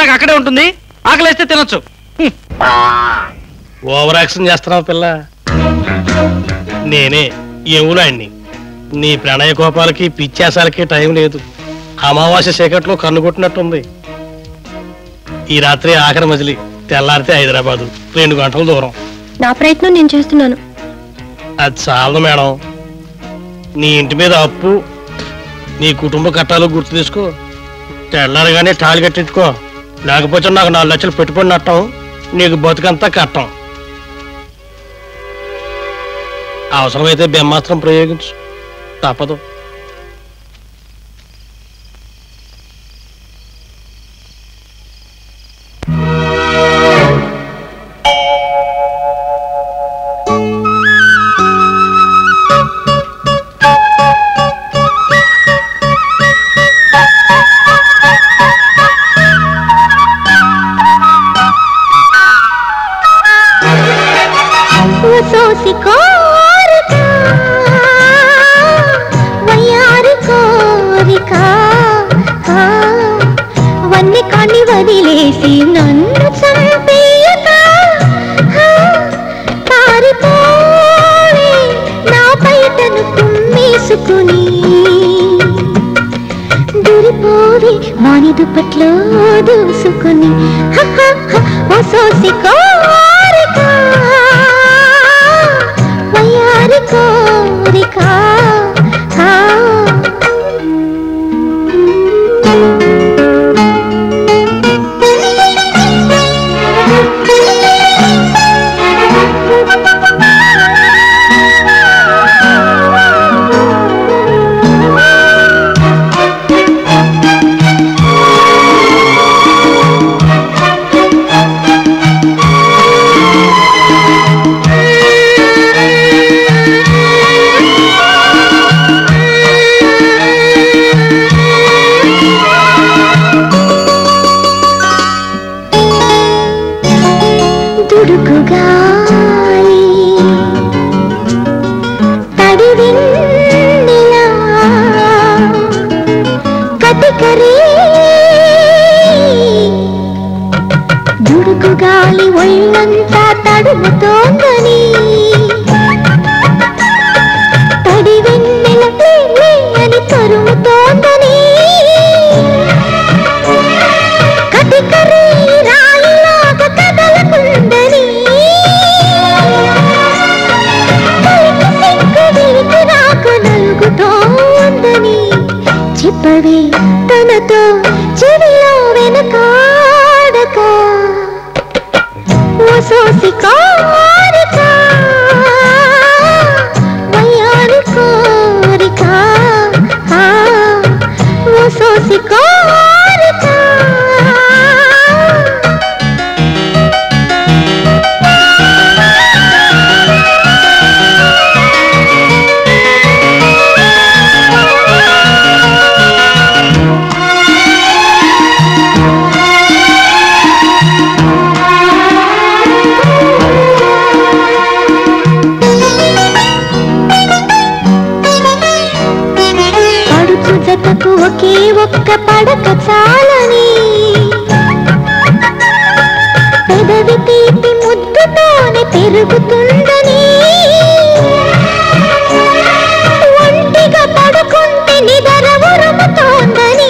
తింటాక అక్కడే ఉంటుంది ఆకలేస్తే తినొచ్చు హ్మ్. ఓవర్ యాక్షన్ చేస్తున్నావు పిల్ల నేనే ఎవులాడిని నీ ప్రణయ కోపాలకి పిచ్చాసాలకి టైం లేదు అమావాస్య చీకట్లో కన్ను కొట్టినట్టుంది ఈ రాత్రి ఆఖరి మజిలి తెల్లారితే హైదరాబాదు రెండు గంటల దూరం నా ప్రయత్నం నేను చేస్తున్నాను అది చాలదు మేడం నీ ఇంటి మీద అప్పు నీ కుటుంబ కట్టాలు గుర్తు తీసుకో తెల్లారగానే తాళి కట్టించుకో లేకపోతే నాకు నాలుగు లక్షలు పెట్టుబడి నట్టం నీకు బతుకంతా కట్టం అవసరమైతే బ్రహ్మాస్త్రం ప్రయోగించు తప్పదు సోసి కోరిక వయ్యారి కోరిక ఆ, వన్నె కాని వదిలేసి నన్ను చంపేయక ఆ, పారిపోవే నా బయటను కుమ్మేసుకుని దూరిపోవే వాని దుప్పట్లో దూసుకుని హ, హ, హ, ఓ సోసి కోరిక వయ్యారి కోరిక ఆ. దుడుకుగాలి తడి వెన్నెలా కటికరే దుడుకుగాలి ఒళ్ళంతా తడుముతోందని తడి వెన్నెల లే, లే అని తరుముతోందని కటికరే రాయిలాగా కదలకుందని పైకి సిగ్గు వీటి నాకు నలుగుతోందని చెప్పవే తనతో చెవిలో వెనకాడక ఓ సోసి కోరిక వయ్యారి కోరిక ఆ, ఓ సోసి కోరిక పడుచు జతకు ఒకే ఒక్క పడక చాలని పెదవి తీపి ముద్దుతోనే పెరుగుతుందని ఒంటిగా పడుకుంటే నిదర ఉరుముతోందని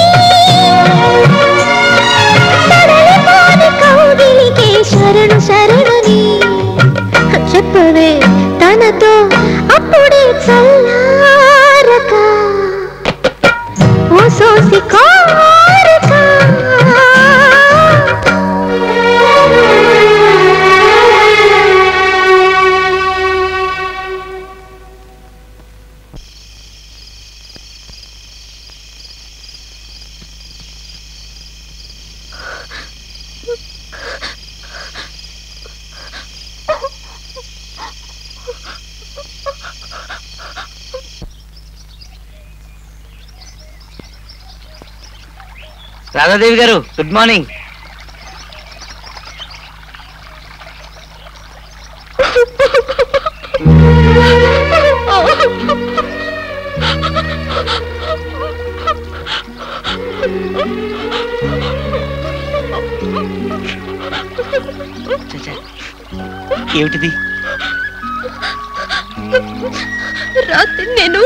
సడలిపోని కౌగిలికే శరణు శరణని చెప్పవే తనతో అప్పుడే చల్లారక ఓ సోసి కోరిక రాధాదేవి గారు గుడ్ మార్నింగ్ ఛ, ఛ. ఏమిటిది రాత్రి నేను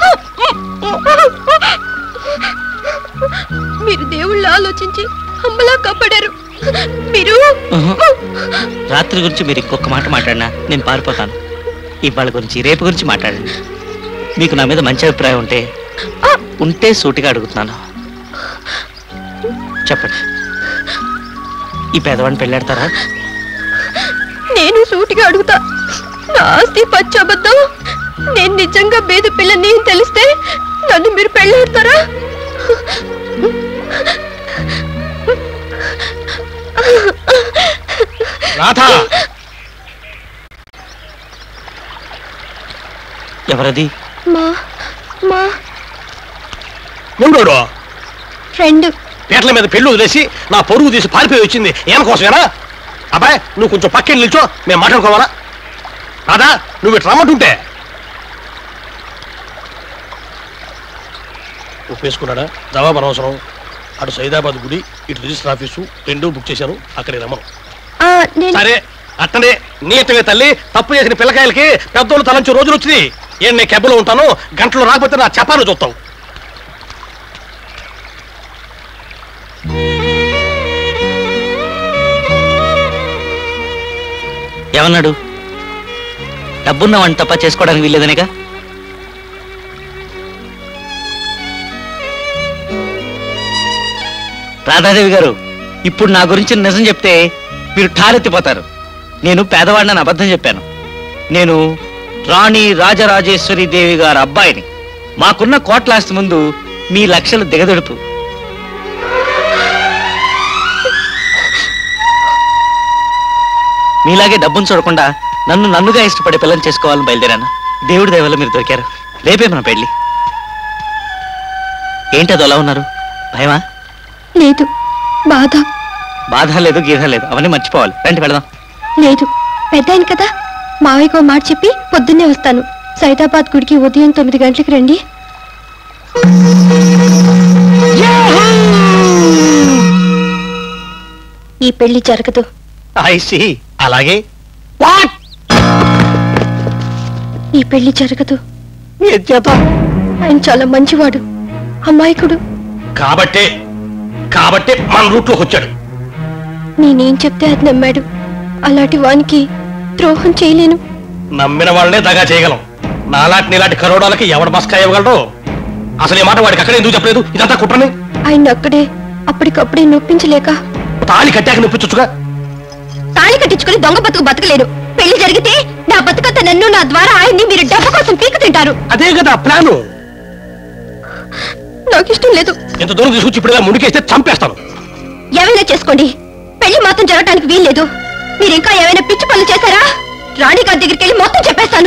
మీరు దేవుళ్ళు ఆలోచించి అమ్మలా కాపాడారు మీరు ఉహు. రాత్రి గురించి మీరు ఇంకొక మాట మాట్లాడినా నేను పారిపోతాను ఇవాళ గురించి రేపు గురించి మాట్లాడండి మీకు నా మీద మంచి అభిప్రాయం ఉంటే ఉంటే సూటిగా అడుగుతున్నాను చెప్పండి ఈ పేదవాడిని పెళ్ళాడతారా నేను సూటిగా అడుగుతా నా ఆస్తి పచ్చబద్దం నేను నిజంగా బేద పిల్లని తెలిస్తే నన్ను మీరు పెళ్ళాడతారా రాధా ఎవరది మా మా ఉండోడు ఫ్రెండ్ పీటల మీద పెళ్లి వదిలేసి నా పొరుగు తీసి పారిపోయి వచ్చింది ఏమకోసమేనా అబ్బాయి నువ్వు కొంచెం పక్కన నిల్చో మేము మాట్లాడుకోవాలా రాధా నువ్వు ఇటు రమ్మంటుంటే ఒప్పేసుకున్నాడా జవాబు అనవసరం అటు సైదాబాద్ గుడి ఇటు రిజిస్టర్ ఆఫీసు రెండూ బుక్ చేశాను అక్కడికి రమ్మను ఆ, నేను సరే అట్టనే నీతమే తల్లి తప్పు చేసిన పిల్లకాయలకి పెద్దోళ్ళు తలంచే రోజులు వచ్చింది ఏం నేను కెబ్బలో ఉంటాను గంటలు రాకపోతే నా చపాలు చూస్తావు ఏమన్నాడు డబ్బున్న వాడిని తప్ప చేసుకోవడానికి వీల్లేదనేగా రాధాదేవి గారు ఇప్పుడు నా గురించి నిజం చెప్తే మీరు ఠారెత్తిపోతారు నేను పేదవాడిని అబద్ధం చెప్పాను నేను రాణి రాజరాజేశ్వరి దేవి గారి అబ్బాయిని మాకున్న కోట్లాస్తి ముందు మీ లక్షలు దిగదుడుపు మీలాగే డబ్బును చూడకుండా నన్ను నన్నుగా ఇష్టపడే పిల్లని చేసుకోవాలని బయలుదేరాను దేవుడి దయవల్ల మీరు దొరికారు రేపే మన పెళ్ళి ఏంటి అది అలా ఉన్నారు భయమా లేదు బాధ బాధ లేదు గీధ లేదు అవన్నీ మర్చిపోవాలి రండి వెళదాం లేదు పెద్ద ఆయన కదా మావయ్యకు ఓ మాట చెప్పి పొద్దున్నే వస్తాను సైదాబాద్ గుడికి ఉదయం తొమ్మిది గంటలకు రండి ఈ పెళ్లి జరగదు ఐ సి అలాగే ఈ పెళ్లి జరగదు ఏం చేద్దాం ఆయన చాలా మంచివాడు అమాయకుడు కాబట్టే కాబట్టే మన రూట్లోకి వచ్చాడు నేనేం చెప్తే అది నమ్మాడు అలాంటి వానికి ద్రోహం చేయలేను నమ్మిన వాళ్ళనే దగా చేయగలం నాలాంటి నీలాంటి కరోడాలకి ఎవడు మస్కా ఇవ్వగలడు అసలు ఈ మాట వాడికి అక్కడ ఎందుకు చెప్పలేదు ఇదంతా కుట్రని ఆయన అక్కడే అప్పటికప్పుడే నొప్పించలేక తాళి కట్టాక నొప్పించచ్చుగా తాళి కట్టించుకుని దొంగ బతుకు బతకలేను పెళ్లి జరిగితే నా బతుకంత నన్ను నా ద్వారా ఆయన్ని మీరు డబ్బు కోసం పీక తింటారు అదే కదా ప్లాను నాకు ఇష్టం లేదు ఇంత దూరం తీసుకొచ్చి ఇప్పుడు ఇలా మునికేస్తే చంపేస్తాను ఏమైనా చేసుకోండి పెళ్లి మాత్రం జరగటానికి వీల్లేదు మీరు ఇంకా ఏమైనా పిచ్చి పనులు చేశారా రాణిగారి దగ్గరికి వెళ్ళి మొత్తం చెప్పేస్తాను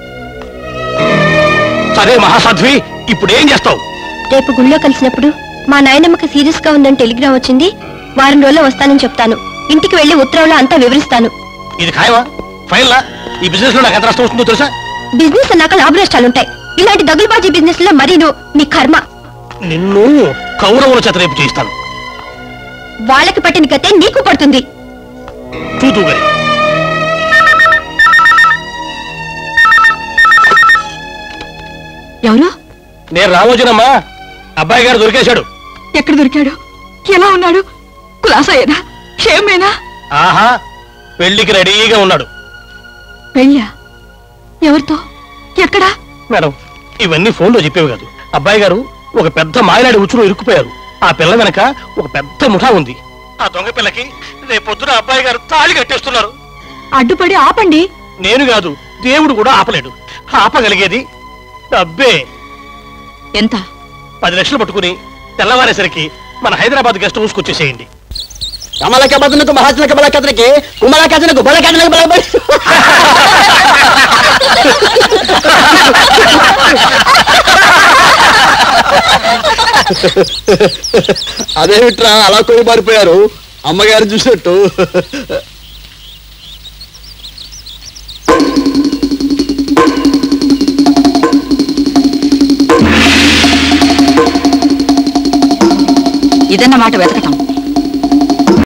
సరే మహాసాధ్వి ఇప్పుడు ఏం చేస్తావు రేపు గుళ్ళో కలిసినప్పుడు మా నాయనమ్మకి సీరియస్ గా ఉందని టెలిగ్రామ్ వచ్చింది వారం రోజుల్లో వస్తానని చెప్తాను ఇంటికి వెళ్లి ఉత్తరంలో అంతా వివరిస్తాను ఇది ఖాయమా ఫైనలా ఈ బిజినెస్ లో నాకు ఎంత నష్టం వస్తుందో తెలుసా బిజినెస్ అన్నాక లాభ నష్టాలుంటాయి ఇలాంటి దగులుబాజీ బిజినెస్ లో మరీను మీ కర్మ నిన్ను కౌరవుల చేత రేపు చేయిస్తాను వాళ్ళకి పట్టిన గతే నీకు పడుతుంది చూతూ గారి ఎవరు నేను రామోజనమ్మా అబ్బాయి గారు దొరికేశాడు ఎక్కడ దొరికాడు ఎలా ఉన్నాడు కులాసయ్యనా క్షేమేనా ఆహా పెళ్లికి రెడీగా ఉన్నాడు పెళ్ళా ఎవరితో ఎక్కడా మేడం ఇవన్నీ ఫోన్లో చెప్పేవి కాదు అబ్బాయి గారు ఒక పెద్ద మాయలాడి ఉచ్చులో ఇరుక్కుపోయారు ఆ పిల్ల వెనక ఒక పెద్ద ముఠా ఉంది ఆ దొంగ పిల్లకి రేపొద్దున అబ్బాయి గారు తాళి కట్టేస్తున్నారు అడ్డుపడి ఆపండి నేను కాదు దేవుడు కూడా ఆపలేడు ఆపగలిగేది డబ్బే ఎంత పది లక్షలు పట్టుకుని తెల్లవారేసరికి మన హైదరాబాద్ గెస్ట్ హౌస్కి వచ్చేసేయండి కమలక బతునకు మహాజనక బలకతనికి కుమలకజనకు బలకజనకు బలబడి అదేమిట్రా అలా కోయి మారిపోయారు అమ్మగారు చూసినట్టు ఇదన్నమాట వెతకటం